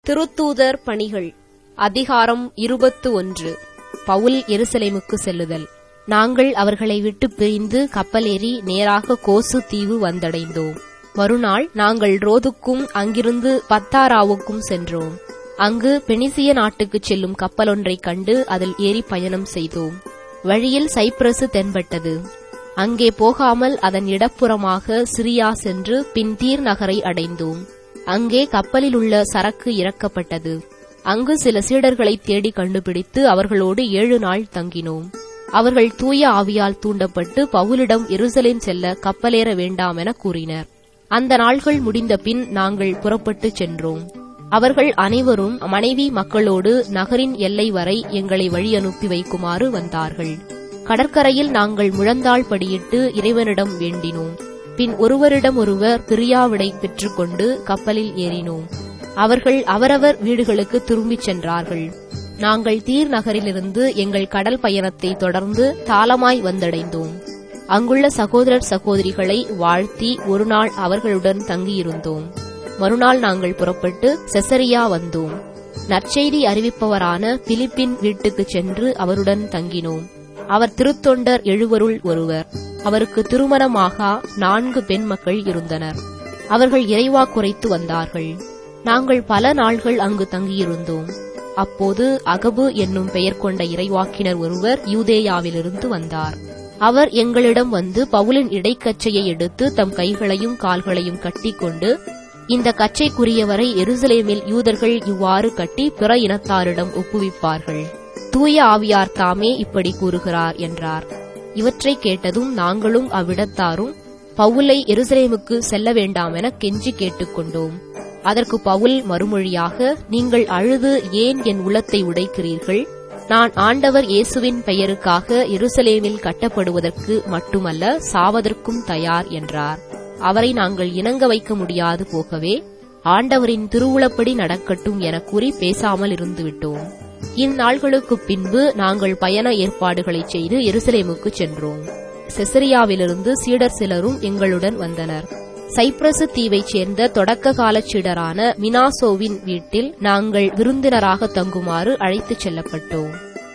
திருத்தூதர் பணிகள் அதிகாரம் இருபத்து ஒன்று பவுல் எருசலேமுக்கு செல்லுதல் நாங்கள் அவர்களை விட்டு பிரிந்து கப்பலேறி நேராக கோசு தீவு வந்தடைந்தோம் மறுநாள் நாங்கள் ரோதுக்கும் அங்கிருந்து பத்தாராவுக்கும் சென்றோம் அங்கு பெனிசிய நாட்டுக்குச் செல்லும் கப்பலொன்றைக் கண்டு அதில் ஏறி பயணம் செய்தோம் வழியில் சைப்ரசு தென்பட்டது அங்கே போகாமல் அதன் இடப்புறமாக சிரியா சென்று பின் தீர் நகரை அடைந்தோம் அங்கே கப்பலில் உள்ள சரக்கு இறக்கப்பட்டது அங்கு சில சீடர்களை தேடி கண்டுபிடித்து அவர்களோடு ஏழு நாள் தங்கினோம் அவர்கள் தூய ஆவியால் தூண்டப்பட்டு பவுலிடம் எருசலேம் செல்ல கப்பலேற வேண்டாம் என கூறினர் அந்த நாள்கள் முடிந்த பின் நாங்கள் புறப்பட்டுச் சென்றோம் அவர்கள் அனைவரும் மனைவி மக்களோடு நகரின் எல்லை வரை எங்களை வழி அனுப்பி வைக்குமாறு வந்தார்கள் கடற்கரையில் நாங்கள் முழந்தாள் படியிட்டு இறைவனிடம் வேண்டினோம் பின் ஒருவரிடம் ஒருவர் பிரியாவிடை பெற்றுக்கொண்டு கப்பலில் ஏறினோம் அவர்கள் அவரவர் வீடுகளுக்கு திரும்பிச் சென்றார்கள் நாங்கள் தீர் நகரிலிருந்து எங்கள் கடல் பயணத்தை தொடர்ந்து தாளமாய் வந்தடைந்தோம் அங்குள்ள சகோதரர் சகோதரிகளை வாழ்த்தி ஒரு நாள் அவர்களுடன் தங்கியிருந்தோம் மறுநாள் நாங்கள் புறப்பட்டு செசரியா வந்தோம் நற்செய்தி அறிவிப்பவரான பிலிப்பின் வீட்டுக்குச் சென்று அவருடன் தங்கினோம் அவர் திருத்தொண்டர் எழுவருள் ஒருவர் அவருக்கு திருமணமாகா நான்கு பெண் மக்கள் இருந்தனர் அவர்கள் இறைவா குறைத்து வந்தார்கள் நாங்கள் பல நாள்கள் அங்கு தங்கியிருந்தோம் அப்போது அகபு என்னும் பெயர் கொண்ட இறைவாக்கினர் ஒருவர் யூதேயாவிலிருந்து வந்தார் அவர் எங்களிடம் வந்து பவுலின் இடைக்கச்சையை எடுத்து தம் கைகளையும் கால்களையும் கட்டிக்கொண்டு இந்த கச்சைக்குரியவரை எருசலேமில் யூதர்கள் இவ்வாறு கட்டி பிற இனத்தாரிடம் ஒப்புவிப்பார்கள் தூய ஆவியார் தாமே இப்படி கூறுகிறார் என்றார் இவற்றை கேட்டதும் நாங்களும் அவ்விடத்தாரும் பவுலை எருசலேமுக்கு செல்ல வேண்டாம் என கெஞ்சி கேட்டுக்கொண்டோம் அதற்கு பவுல் மறுமொழியாக நீங்கள் அழுது ஏன் என் உள்ளத்தை உடைக்கிறீர்கள் நான் ஆண்டவர் இயேசுவின் பெயருக்காக எருசலேமில் கட்டப்படுவதற்கு மட்டுமல்ல சாவதற்கும் தயார் என்றார் அவரை நாங்கள் இணங்க வைக்க முடியாது போகவே ஆண்டவரின் திருவுளப்படி நடக்கட்டும் என கூறி பேசாமல் இருந்துவிட்டோம் இந்நாள்களுக்குப் பின்பு நாங்கள் பயண ஏற்பாடுகளை செய்து எருசலேமுக்கு சென்றோம் செசரியாவிலிருந்து சீடர் சிலரும் எங்களுடன் வந்தனர் சைப்ரசு தீவைச் சேர்ந்த தொடக்க காலச் சீடரான மினாசோவின் வீட்டில் நாங்கள் விருந்தினராக தங்குமாறு அழைத்துச் செல்லப்பட்டோம்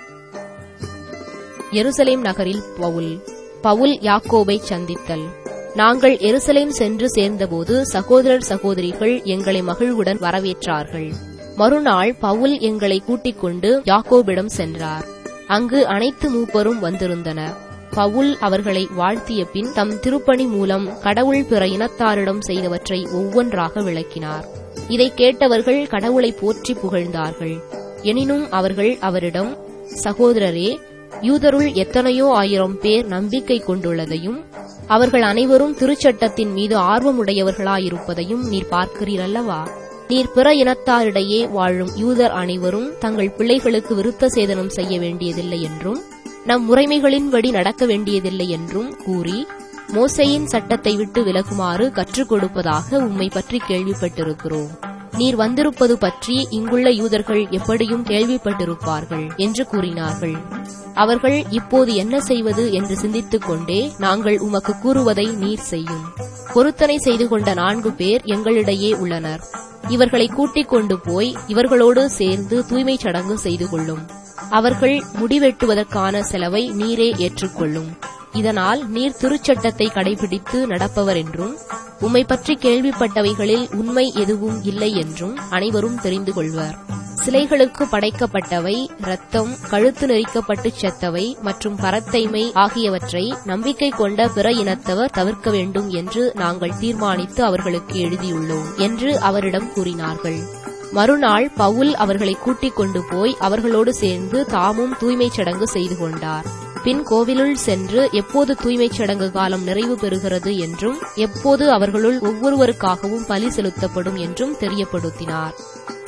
எருசலேம் நகரில் பவுல் பவுல் யாக்கோபை சந்தித்தல் நாங்கள் எருசலேம் சென்று சேர்ந்தபோது சகோதரர் சகோதரிகள் எங்களை மகிழ்வுடன் வரவேற்றார்கள் மறுநாள் பவுல் எங்களை கூட்டிக் கொண்டு யாக்கோபிடம் சென்றார் அங்கு அனைத்து மூப்பரும் வந்திருந்தனர் பவுல் அவர்களை வாழ்த்திய பின் தம் திருப்பணி மூலம் கடவுள் பிற இனத்தாரிடம் செய்தவற்றை ஒவ்வொன்றாக விளக்கினார் இதை கேட்டவர்கள் கடவுளை போற்றி புகழ்ந்தார்கள் எனினும் அவர்கள் அவரிடம் சகோதரரே யூதருள் எத்தனையோ ஆயிரம் பேர் நம்பிக்கை கொண்டுள்ளதையும் அவர்கள் அனைவரும் திருச்சட்டத்தின் மீது ஆர்வமுடையவர்களாயிருப்பதையும் நீர் பார்க்கிறீரல்லவா நீர் பிற இனத்தாரிடையே வாழும் யூதர் அனைவரும் தங்கள் பிள்ளைகளுக்கு விருத்த சேதனம் செய்ய வேண்டியதில்லை என்றும் நம் முறைமைகளின்படி நடக்க வேண்டியதில்லை என்றும் கூறி மோசையின் சட்டத்தை விட்டு விலகுமாறு கற்றுக் கொடுப்பதாக உம்மை பற்றி கேள்விப்பட்டிருக்கிறோம் நீர் வந்திருப்பது பற்றி இங்குள்ள யூதர்கள் எப்படியும் கேள்விப்பட்டிருப்பார்கள் என்று கூறினார்கள் அவர்கள் இப்போது என்ன செய்வது என்று சிந்தித்துக் கொண்டே நாங்கள் உமக்கு கூறுவதை நீர் செய்யும் பொருத்தனை செய்து கொண்ட நான்கு பேர் எங்களிடையே உள்ளனர் இவர்களை கூட்டிக் கொண்டு போய் இவர்களோடு சேர்ந்து தூய்மை சடங்கு செய்து கொள்ளும் அவர்கள் முடிவெட்டுவதற்கான செலவை நீரே ஏற்றுக்கொள்ளும் இதனால் நீர் திருச்சட்டத்தை கடைபிடித்து நடப்பவர் என்றும் உம்மை பற்றி கேள்விப்பட்டவைகளில் உண்மை எதுவும் இல்லை என்றும் அனைவரும் தெரிந்து கொள்வர் சிலைகளுக்கு படைக்கப்பட்டவை இரத்தம் கழுத்து நெரிக்கப்பட்டு செத்தவை மற்றும் பரத்தைமை ஆகியவற்றை நம்பிக்கை கொண்ட பிற இனத்தவர் தவிர்க்க வேண்டும் என்று நாங்கள் தீர்மானித்து அவர்களுக்கு எழுதியுள்ளோம் என்று அவரிடம் கூறினார்கள் மறுநாள் பவுல் அவர்களை கூட்டிக் கொண்டு போய் அவர்களோடு சேர்ந்து தாமும் தூய்மைச் சடங்கு செய்து கொண்டார் பின் கோவிலுள் சென்று எப்போது தூய்மைச் சடங்கு காலம் நிறைவு பெறுகிறது என்றும் எப்போது அவர்களுள் ஒவ்வொருவருக்காகவும் பலி செலுத்தப்படும் என்றும் தெரியப்படுத்தினார்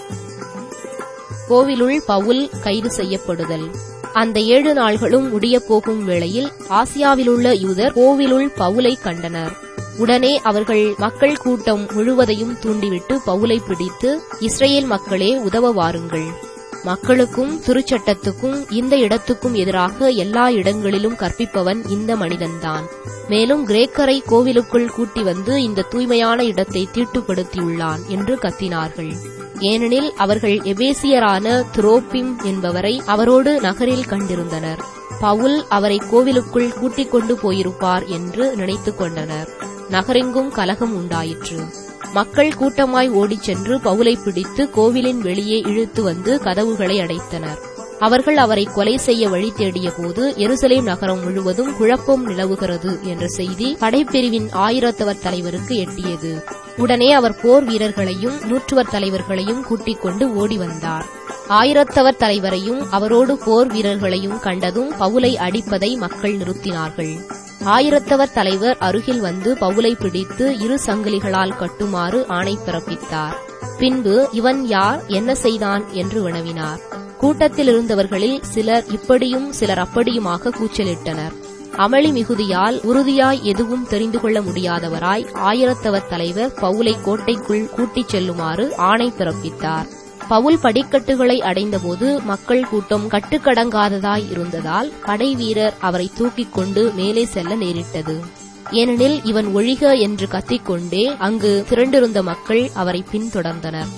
கோவிலுள் பவுல் கைது செய்யப்படுதல் அந்த ஏழு நாள்களும் முடியப் போகும் வேளையில் ஆசியாவிலுள்ள யூதர் கோவிலுள் பவுலை கண்டனர் உடனே அவர்கள் மக்கள் கூட்டம் முழுவதையும் தூண்டிவிட்டு பவுலை பிடித்து இஸ்ரேல் மக்களே உதவ வாருங்கள் மக்களுக்கும் திருச்சட்டத்துக்கும் இந்த இடத்துக்கும் எதிராக எல்லா இடங்களிலும் கற்பிப்பவன் இந்த மனிதன்தான் மேலும் கிரேக்கரை கோவிலுக்குள் கூட்டி வந்து இந்த தூய்மையான இடத்தை தீட்டுப்படுத்தியுள்ளான் என்று கத்தினார்கள் ஏனெனில் அவர்கள் எபேசியரான துரோப்பிம் என்பவரை அவரோடு நகரில் கண்டிருந்தனர் பவுல் அவரை கோவிலுக்குள் கூட்டிக் கொண்டு போயிருப்பார் என்று நினைத்துக் கொண்டனர் நகரெங்கும் கலகம் உண்டாயிற்று மக்கள் கூட்டமாய் ஓடிச் சென்று பவுலை பிடித்து கோவிலின் வெளியே இழுத்து வந்து கதவுகளை அடைத்தனர் அவர்கள் அவரை கொலை செய்ய வழி தேடிய போது எருசலேம் நகரம் முழுவதும் குழப்பம் நிலவுகிறது என்ற செய்தி படைப்பிரிவின் ஆயிரத்தவர் தலைவருக்கு எட்டியது உடனே அவர் போர் வீரர்களையும் நூற்றுவர் தலைவர்களையும் கூட்டிக் கொண்டு ஓடி வந்தார் ஆயிரத்தவர் தலைவரையும் அவரோடு போர் வீரர்களையும் கண்டதும் பவுலை அடிப்பதை மக்கள் நிறுத்தினார்கள் ஆயிரத்தவர் தலைவர் அருகில் வந்து பவுலை பிடித்து இரு சங்கிலிகளால் கட்டுமாறு ஆணை பிறப்பித்தார் பின்பு இவன் யார் என்ன செய்தான் என்று வினவினார் கூட்டத்தில் இருந்தவர்களில் சிலர் இப்படியும் சிலர் அப்படியுமாக கூச்சலிட்டனர் அமளி மிகுதியால் உறுதியாய் எதுவும் தெரிந்து கொள்ள முடியாதவராய் ஆயிரத்தவர் தலைவர் பவுலை கோட்டைக்குள் கூட்டிச் செல்லுமாறு ஆணை பிறப்பித்தார் பவுல் படிக்கட்டுகளை அடைந்தபோது மக்கள் கூட்டம் கட்டுக்கடங்காததாய் இருந்ததால் படை வீரர் அவரை தூக்கிக் கொண்டு மேலே செல்ல நேரிட்டது ஏனெனில் இவன் ஒழிக என்று கத்திக்கொண்டே அங்கு திரண்டிருந்த மக்கள் அவரை பின்தொடர்ந்தனர்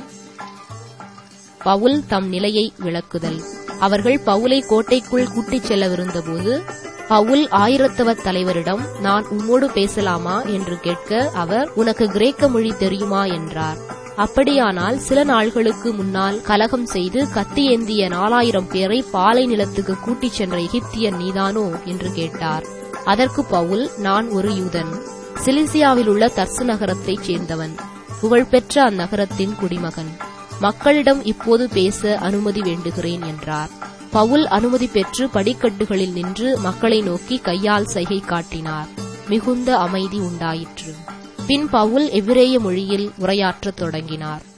பவுல் தம் நிலையை விளக்குதல் அவர்கள் பவுலை கோட்டைக்குள் கூட்டிச் செல்லவிருந்தபோது பவுல் ஆயிரத்தவர் தலைவரிடம் நான் உம்மோடு பேசலாமா என்று கேட்க அவர் உனக்கு கிரேக்க மொழி தெரியுமா என்றார் அப்படியானால் சில நாள்களுக்கு முன்னால் கலகம் செய்து கத்தி ஏந்திய நாலாயிரம் பேரை பாலை நிலத்துக்கு கூட்டிச் சென்ற எகிப்தியன் நீதானோ என்று கேட்டார் அதற்கு பவுல் நான் ஒரு யூதன் சிலிசியாவில் உள்ள தர்சு நகரத்தைச் சேர்ந்தவன் புகழ்பெற்ற அந்நகரத்தின் குடிமகன் மக்களிடம் இப்போது பேச அனுமதி வேண்டுகிறேன் என்றார் பவுல் அனுமதி பெற்று படிக்கட்டுகளில் நின்று மக்களை நோக்கி கையால் சைகை காட்டினார் மிகுந்த அமைதி உண்டாயிற்று பின் பவுல் எவ்விரேய மொழியில் உரையாற்றத் தொடங்கினார்